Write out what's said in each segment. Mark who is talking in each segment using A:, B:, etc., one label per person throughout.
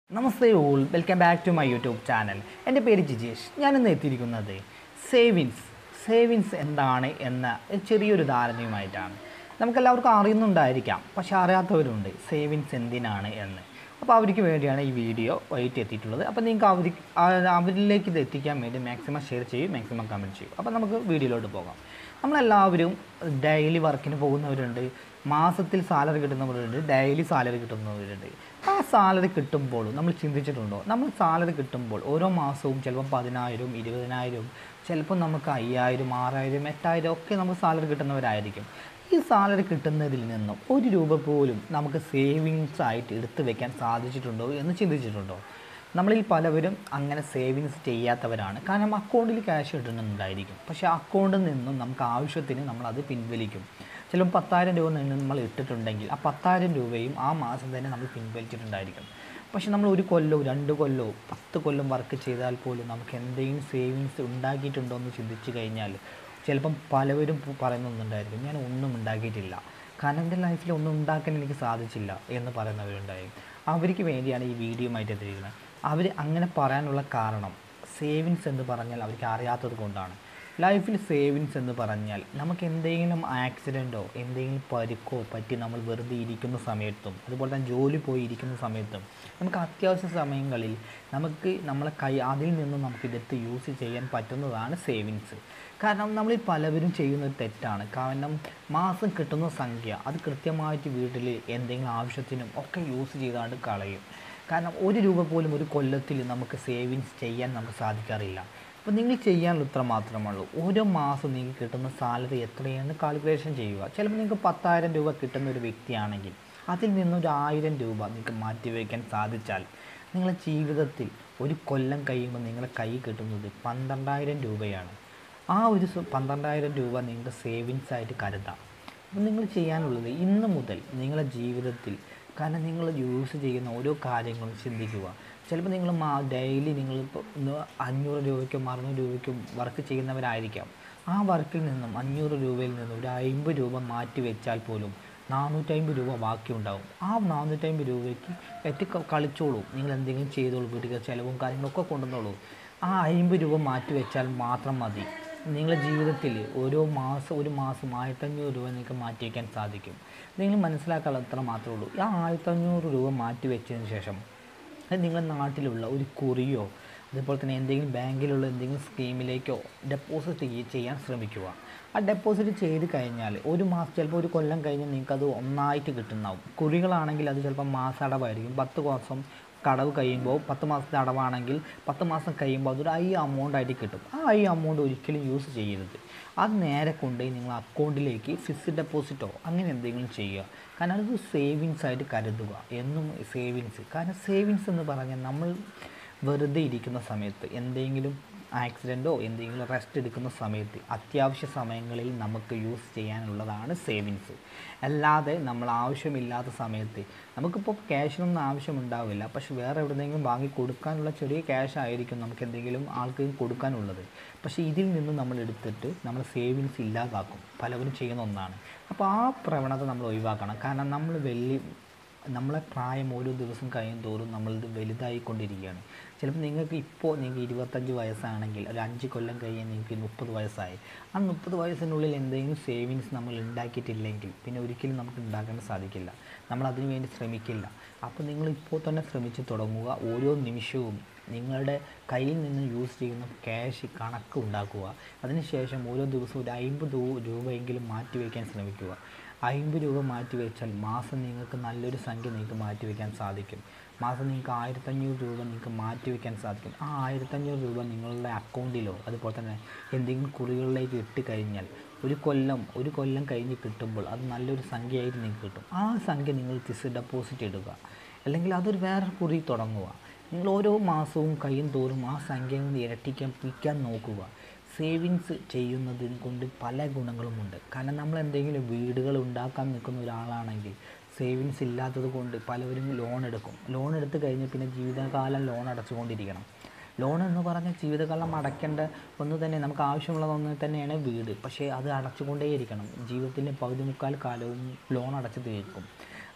A: namaste all welcome back to my YouTube channel എൻ്റെ പേര് ജിജേഷ് ഞാനിന്ന് എത്തിയിരിക്കുന്നത് സേവിങ്സ് സേവിങ്സ് എന്താണ് എന്ന ഒരു ചെറിയൊരു ധാരണയുമായിട്ടാണ് നമുക്കെല്ലാവർക്കും അറിയുന്നുണ്ടായിരിക്കാം പക്ഷെ അറിയാത്തവരുണ്ട് സേവിങ്സ് എന്തിനാണ് എന്ന് അപ്പോൾ അവർക്ക് വേണ്ടിയാണ് ഈ വീഡിയോ വൈകിട്ട് എത്തിയിട്ടുള്ളത് അപ്പോൾ നിങ്ങൾക്ക് അവർ അവരിലേക്ക് ഇത് എത്തിക്കാൻ വേണ്ടി മാക്സിമം ഷെയർ ചെയ്യും മാക്സിമം കമൻറ്റ് ചെയ്യും അപ്പോൾ നമുക്ക് വീഡിയോയിലോട്ട് പോകാം നമ്മളെല്ലാവരും ഡെയിലി വർക്കിന് പോകുന്നവരുണ്ട് മാസത്തിൽ സാലറി കിട്ടുന്നവരുണ്ട് ഡെയിലി സാലറി കിട്ടുന്നവരുണ്ട് ആ സാലറി കിട്ടുമ്പോൾ നമ്മൾ ചിന്തിച്ചിട്ടുണ്ടോ നമ്മൾ സാലറി കിട്ടുമ്പോൾ ഓരോ മാസവും ചിലപ്പോൾ പതിനായിരം ഇരുപതിനായിരം ചിലപ്പോൾ നമുക്ക് അയ്യായിരം ആറായിരം എട്ടായിരം ഒക്കെ നമുക്ക് സാലറി കിട്ടുന്നവരായിരിക്കും ഈ സാലറി കിട്ടുന്നതിൽ നിന്നും ഒരു രൂപ പോലും നമുക്ക് സേവിങ്സ് ആയിട്ട് എടുത്തു വെക്കാൻ സാധിച്ചിട്ടുണ്ടോ എന്ന് ചിന്തിച്ചിട്ടുണ്ടോ നമ്മളിൽ പലവരും അങ്ങനെ സേവിങ്സ് ചെയ്യാത്തവരാണ് കാരണം അക്കൗണ്ടിൽ ക്യാഷ് ഇടുന്നുണ്ടായിരിക്കും പക്ഷേ അക്കൗണ്ടിൽ നിന്നും നമുക്ക് ആവശ്യത്തിന് നമ്മൾ അത് പിൻവലിക്കും ചിലപ്പോൾ പത്തായിരം രൂപ നിന്ന് നമ്മൾ ഇട്ടിട്ടുണ്ടെങ്കിൽ ആ പത്തായിരം രൂപയും ആ മാസം തന്നെ നമ്മൾ പിൻവലിച്ചിട്ടുണ്ടായിരിക്കും പക്ഷെ നമ്മൾ ഒരു കൊല്ലവും രണ്ട് കൊല്ലവും പത്ത് കൊല്ലം വർക്ക് ചെയ്താൽ പോലും നമുക്ക് എന്തെങ്കിലും സേവിങ്സ് ഉണ്ടാക്കിയിട്ടുണ്ടോ എന്ന് ചിന്തിച്ച് കഴിഞ്ഞാൽ ചിലപ്പം പലവരും പ- പറയുന്നുണ്ടായിരിക്കും ഞാൻ ഒന്നും ഉണ്ടാക്കിയിട്ടില്ല കാരണം എൻ്റെ ലൈഫിൽ ഒന്നും ഉണ്ടാക്കാൻ എനിക്ക് സാധിച്ചില്ല എന്ന് പറയുന്നവരുണ്ടായിരിക്കും അവർക്ക് വേണ്ടിയാണ് ഈ വീഡിയോ ആയിട്ട് എത്തിയിരിക്കുന്നത് അവർ അങ്ങനെ പറയാനുള്ള കാരണം സേവിങ്സ് എന്ന് പറഞ്ഞാൽ അവർക്ക് അറിയാത്തത് കൊണ്ടാണ് ലൈഫിൽ സേവിങ്സ് എന്ന് പറഞ്ഞാൽ നമുക്ക് എന്തെങ്കിലും ആക്സിഡൻറ്റോ എന്തെങ്കിലും പരിക്കോ പറ്റി നമ്മൾ വെറുതെ ഇരിക്കുന്ന സമയത്തും അതുപോലെ തന്നെ ജോലി പോയി ഇരിക്കുന്ന സമയത്തും നമുക്ക് അത്യാവശ്യ സമയങ്ങളിൽ നമുക്ക് നമ്മളെ കൈ അതിൽ നിന്നും നമുക്ക് ഇതെടുത്ത് യൂസ് ചെയ്യാൻ പറ്റുന്നതാണ് സേവിങ്സ് കാരണം നമ്മളിൽ പലവരും ചെയ്യുന്ന ഒരു തെറ്റാണ് കാരണം മാസം കിട്ടുന്ന സംഖ്യ അത് കൃത്യമായിട്ട് വീട്ടിൽ എന്തെങ്കിലും ആവശ്യത്തിനും ഒക്കെ യൂസ് ചെയ്താണ്ട് കളയും കാരണം ഒരു രൂപ പോലും ഒരു കൊല്ലത്തിൽ നമുക്ക് സേവിങ്സ് ചെയ്യാൻ നമുക്ക് സാധിക്കാറില്ല അപ്പോൾ നിങ്ങൾ ചെയ്യാനുള്ള ഉത്തരം മാത്രമേ ഉള്ളൂ ഓരോ മാസം നിങ്ങൾക്ക് കിട്ടുന്ന സാലറി എത്രയാണെന്ന് കാൽക്കുലേഷൻ ചെയ്യുക ചിലപ്പോൾ നിങ്ങൾക്ക് പത്തായിരം രൂപ കിട്ടുന്ന ഒരു വ്യക്തിയാണെങ്കിൽ അതിൽ നിന്നൊരു ആയിരം രൂപ നിങ്ങൾക്ക് മാറ്റിവെക്കാൻ സാധിച്ചാൽ നിങ്ങളുടെ ജീവിതത്തിൽ ഒരു കൊല്ലം കഴിയുമ്പോൾ നിങ്ങളുടെ കൈ കിട്ടുന്നത് പന്ത്രണ്ടായിരം രൂപയാണ് ആ ഒരു സ- പന്ത്രണ്ടായിരം രൂപ നിങ്ങളുടെ സേവിങ്സ് ആയിട്ട് കരുതാം അപ്പോൾ നിങ്ങൾ ചെയ്യാനുള്ളത് ഇന്ന് മുതൽ നിങ്ങളുടെ ജീവിതത്തിൽ കാരണം നിങ്ങൾ യൂസ് ചെയ്യുന്ന ഓരോ കാര്യങ്ങളും ചിന്തിക്കുക ചിലപ്പോൾ നിങ്ങൾ മാ ഡെയിലി നിങ്ങളിപ്പോൾ ഇന്ന് അഞ്ഞൂറ് രൂപയ്ക്കും അറുന്നൂറ് രൂപയ്ക്കും വർക്ക് ചെയ്യുന്നവരായിരിക്കാം ആ വർക്കിൽ നിന്നും അഞ്ഞൂറ് രൂപയിൽ നിന്നും ഒരു അമ്പത് രൂപ മാറ്റി വെച്ചാൽ പോലും നാനൂറ്റമ്പത് രൂപ ബാക്കിയുണ്ടാവും ആ നാനൂറ്റമ്പത് രൂപയ്ക്ക് എത്തി ക- കളിച്ചോളൂ നിങ്ങൾ എന്തെങ്കിലും ചെയ്തോളൂ വീട്ടിൽ ചിലവും കാര്യങ്ങളൊക്കെ കൊണ്ടുവന്നോളൂ ആ അമ്പത് രൂപ മാറ്റി വെച്ചാൽ മാത്രം മതി നിങ്ങളുടെ ജീവിതത്തിൽ ഓരോ മാസം ഒരു മാസം ആയിരത്തഞ്ഞൂറ് രൂപ നിങ്ങൾക്ക് മാറ്റി വയ്ക്കാൻ സാധിക്കും നിങ്ങൾ മനസ്സിലാക്കാനുള്ള അത്ര മാത്രമേ ഉള്ളൂ ആ ആയിരത്തഞ്ഞൂറ് രൂപ മാറ്റി വെച്ചതിന് ശേഷം അത് നിങ്ങളുടെ നാട്ടിലുള്ള ഒരു കുറിയോ അതുപോലെ തന്നെ എന്തെങ്കിലും ബാങ്കിലുള്ള എന്തെങ്കിലും സ്കീമിലേക്കോ ഡെപ്പോസിറ്റ് ചെയ്യാൻ ശ്രമിക്കുക ആ ഡെപ്പോസിറ്റ് ചെയ്ത് കഴിഞ്ഞാൽ ഒരു മാസം ചിലപ്പോൾ ഒരു കൊല്ലം കഴിഞ്ഞ് നിങ്ങൾക്ക് അത് ഒന്നായിട്ട് കിട്ടുന്നതാവും കുറികളാണെങ്കിൽ അത് ചിലപ്പോൾ മാസടവായിരിക്കും പത്ത് മാസം കടവ് കഴിയുമ്പോൾ പത്ത് മാസത്തെ അടവാണെങ്കിൽ പത്ത് മാസം കഴിയുമ്പോൾ അതൊരു ഐ എമൗണ്ട് ആയിട്ട് കിട്ടും ആ ഐ എമൗണ്ട് ഒരിക്കലും യൂസ് ചെയ്യരുത് അത് നേരെ കൊണ്ടുപോയി നിങ്ങൾ അക്കൗണ്ടിലേക്ക് ഫിക്സ്ഡ് ഡെപ്പോസിറ്റോ അങ്ങനെ എന്തെങ്കിലും ചെയ്യുക കാരണം അത് സേവിങ്സ് ആയിട്ട് കരുതുക എന്നും സേവിങ്സ് കാരണം സേവിങ്സ് എന്ന് പറഞ്ഞാൽ നമ്മൾ വെറുതെ ഇരിക്കുന്ന സമയത്ത് എന്തെങ്കിലും ആക്സിഡൻറ്റോ എന്തെങ്കിലും റെസ്റ്റ് എടുക്കുന്ന സമയത്ത് അത്യാവശ്യ സമയങ്ങളിൽ നമുക്ക് യൂസ് ചെയ്യാനുള്ളതാണ് സേവിങ്സ് അല്ലാതെ നമ്മൾ ആവശ്യമില്ലാത്ത സമയത്ത് നമുക്കിപ്പോൾ ക്യാഷിനൊന്നും ആവശ്യമുണ്ടാവില്ല പക്ഷെ വേറെ എവിടെന്നെങ്കിലും വാങ്ങി കൊടുക്കാനുള്ള ചെറിയ ക്യാഷ് ആയിരിക്കും നമുക്ക് എന്തെങ്കിലും ആൾക്ക് കൊടുക്കാനുള്ളത് പക്ഷേ ഇതിൽ നിന്ന് നമ്മൾ എടുത്തിട്ട് നമ്മൾ സേവിങ്സ് ഇല്ലാതാക്കും പലവരും ചെയ്യുന്ന ഒന്നാണ് അപ്പോൾ ആ പ്രവണത നമ്മൾ ഒഴിവാക്കണം കാരണം നമ്മൾ വലിയ നമ്മളെ പ്രായം ഓരോ ദിവസം കഴിയും തോറും നമ്മളിത് വലുതായിക്കൊണ്ടിരിക്കുകയാണ് ചിലപ്പോൾ നിങ്ങൾക്ക് ഇപ്പോൾ നിങ്ങൾക്ക് ഇരുപത്തഞ്ച് വയസ്സാണെങ്കിൽ ഒരു അഞ്ച് കൊല്ലം കഴിഞ്ഞ് നിങ്ങൾക്ക് മുപ്പത് വയസ്സായി ആ മുപ്പത് വയസ്സിനുള്ളിൽ എന്തെങ്കിലും സേവിങ്സ് നമ്മൾ ഉണ്ടാക്കിയിട്ടില്ലെങ്കിൽ പിന്നെ ഒരിക്കലും നമുക്ക് ഉണ്ടാക്കാൻ സാധിക്കില്ല നമ്മൾ അതിനു വേണ്ടി ശ്രമിക്കില്ല അപ്പോൾ നിങ്ങൾ ഇപ്പോൾ തന്നെ ശ്രമിച്ച് തുടങ്ങുക ഓരോ നിമിഷവും നിങ്ങളുടെ കയ്യിൽ നിന്ന് യൂസ് ചെയ്യുന്ന ക്യാഷ് കണക്ക് ഉണ്ടാക്കുക അതിനുശേഷം ഓരോ ദിവസവും ഒരു അമ്പത് രൂപയെങ്കിലും മാറ്റി വയ്ക്കാൻ ശ്രമിക്കുക അമ്പത് രൂപ മാറ്റി വെച്ചാൽ മാസം നിങ്ങൾക്ക് നല്ലൊരു സംഖ്യ നിങ്ങൾക്ക് മാറ്റി വയ്ക്കാൻ സാധിക്കും മാസം നിങ്ങൾക്ക് ആയിരത്തഞ്ഞൂറ് രൂപ നിങ്ങൾക്ക് മാറ്റി വയ്ക്കാൻ സാധിക്കും ആ ആയിരത്തഞ്ഞൂറ് രൂപ നിങ്ങളുടെ അക്കൗണ്ടിലോ അതുപോലെ തന്നെ എന്തെങ്കിലും കുറികളിലേക്ക് ഇട്ട് കഴിഞ്ഞാൽ ഒരു കൊല്ലം ഒരു കൊല്ലം കഴിഞ്ഞ് കിട്ടുമ്പോൾ അത് നല്ലൊരു സംഖ്യയായിട്ട് നിങ്ങൾക്ക് കിട്ടും ആ സംഖ്യ നിങ്ങൾ ഫിക്സ്ഡ് ഡെപ്പോസിറ്റ് ഇടുക അല്ലെങ്കിൽ അതൊരു വേറെ കുറി തുടങ്ങുക നിങ്ങൾ ഓരോ മാസവും കഴിയും തോറും ആ സംഖ്യ കൊണ്ട് ഇരട്ടിക്കാൻ പിക്കാൻ നോക്കുക സേവിങ്സ് ചെയ്യുന്നതിന് കൊണ്ട് പല ഗുണങ്ങളുമുണ്ട് കാരണം നമ്മൾ എന്തെങ്കിലും വീടുകൾ ഉണ്ടാക്കാൻ നിൽക്കുന്ന ഒരാളാണെങ്കിൽ സേവിങ്സ് ഇല്ലാത്തത് കൊണ്ട് പലവരും ലോൺ എടുക്കും ലോൺ എടുത്ത് കഴിഞ്ഞ് പിന്നെ ജീവിതകാലം ലോൺ അടച്ചുകൊണ്ടിരിക്കണം ലോൺ എന്ന് പറഞ്ഞാൽ ജീവിതകാലം അടയ്ക്കേണ്ട ഒന്ന് തന്നെ നമുക്ക് ആവശ്യമുള്ളത് ഒന്ന് തന്നെയാണ് വീട് പക്ഷേ അത് അടച്ചുകൊണ്ടേയിരിക്കണം ജീവിതത്തിൻ്റെ പകുതി മുക്കാൽ കാലവും ലോൺ അടച്ച് തീർക്കും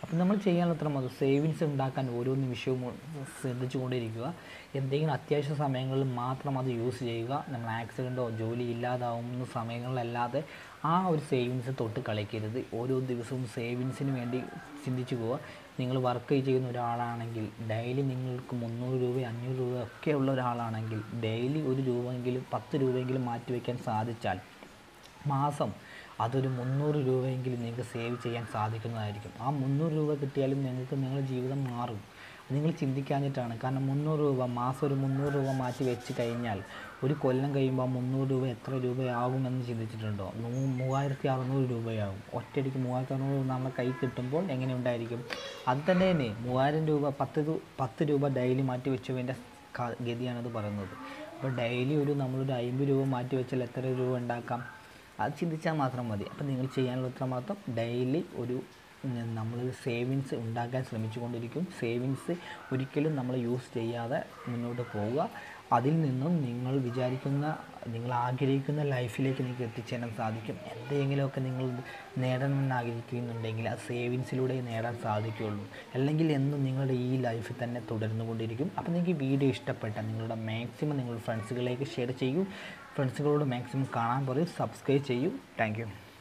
A: അപ്പോൾ നമ്മൾ ചെയ്യാനുള്ള ഉത്തരം അത് സേവിങ്സ് ഉണ്ടാക്കാൻ ഓരോ നിമിഷവും ശ്രദ്ധിച്ചുകൊണ്ടിരിക്കുക എന്തെങ്കിലും അത്യാവശ്യ സമയങ്ങളിൽ മാത്രം അത് യൂസ് ചെയ്യുക നമ്മൾ ആക്സിഡൻറ്റോ ജോലി ഇല്ലാതാവുന്ന സമയങ്ങളിലല്ലാതെ ആ ഒരു സേവിങ്സ് തൊട്ട് കളിക്കരുത് ഓരോ ദിവസവും സേവിങ്സിന് വേണ്ടി ചിന്തിച്ചു പോവുക നിങ്ങൾ വർക്ക് ചെയ്യുന്ന ഒരാളാണെങ്കിൽ ഡെയിലി നിങ്ങൾക്ക് മുന്നൂറ് രൂപ അഞ്ഞൂറ് രൂപ ഒക്കെ ഉള്ള ഒരാളാണെങ്കിൽ ഡെയിലി ഒരു രൂപയെങ്കിലും പത്ത് രൂപയെങ്കിലും മാറ്റിവെക്കാൻ സാധിച്ചാൽ മാസം അതൊരു മുന്നൂറ് രൂപയെങ്കിലും നിങ്ങൾക്ക് സേവ് ചെയ്യാൻ സാധിക്കുന്നതായിരിക്കും ആ മുന്നൂറ് രൂപ കിട്ടിയാലും നിങ്ങൾക്ക് നിങ്ങളുടെ ജീവിതം മാറും നിങ്ങൾ ചിന്തിക്കാഞ്ഞിട്ടാണ് കാരണം മുന്നൂറ് രൂപ മാസം ഒരു മുന്നൂറ് രൂപ മാറ്റി വെച്ച് കഴിഞ്ഞാൽ ഒരു കൊല്ലം കഴിയുമ്പോൾ ആ മുന്നൂറ് രൂപ എത്ര രൂപയാകുമെന്ന് ചിന്തിച്ചിട്ടുണ്ടോ മൂ- മൂവായിരത്തി അറുന്നൂറ് രൂപയാകും ഒറ്റയടിക്ക് മൂവായിരത്തി അറുന്നൂറ് രൂപ നമ്മുടെ കൈ കിട്ടുമ്പോൾ എങ്ങനെ ഉണ്ടായിരിക്കും അത് തന്നെ തന്നെ മൂവായിരം രൂപ പത്ത് രൂ- പത്ത് രൂപ ഡെയിലി മാറ്റി വെച്ചതിൻ്റെ ഗതിയാണത് പറയുന്നത് അപ്പോൾ ഡെയിലി ഒരു നമ്മളൊരു അമ്പത് രൂപ മാറ്റി വെച്ചാൽ എത്ര രൂപ ഉണ്ടാക്കാം അത് ചിന്തിച്ചാൽ മാത്രം മതി അപ്പം നിങ്ങൾ ചെയ്യാനുള്ള ഉത്തരം മാത്രം ഡെയിലി ഒരു നമ്മൾ സേവിങ്സ് ഉണ്ടാക്കാൻ ശ്രമിച്ചുകൊണ്ടിരിക്കും സേവിങ്സ് ഒരിക്കലും നമ്മൾ യൂസ് ചെയ്യാതെ മുന്നോട്ട് പോവുക അതിൽ നിന്നും നിങ്ങൾ വിചാരിക്കുന്ന നിങ്ങൾ ആഗ്രഹിക്കുന്ന ലൈഫിലേക്ക് നിങ്ങൾക്ക് എത്തിച്ചേരാൻ സാധിക്കും എന്തെങ്കിലുമൊക്കെ നിങ്ങൾ നേടണമെന്ന് ആഗ്രഹിക്കുന്നുണ്ടെങ്കിൽ ആ സേവിങ്സിലൂടെ നേടാൻ സാധിക്കുകയുള്ളൂ അല്ലെങ്കിൽ എന്നും നിങ്ങളുടെ ഈ ലൈഫിൽ തന്നെ തുടർന്നുകൊണ്ടിരിക്കും അപ്പോൾ നിങ്ങൾക്ക് ഈ വീഡിയോ ഇഷ്ടപ്പെട്ടാൽ നിങ്ങളുടെ മാക്സിമം നിങ്ങളുടെ ഫ്രണ്ട്സുകളിലേക്ക് ഷെയർ ചെയ്യൂ ഫ്രണ്ട്സുകളോട് മാക്സിമം കാണാൻ പറയൂ സബ്സ്ക്രൈബ് ചെയ്യൂ താങ്ക്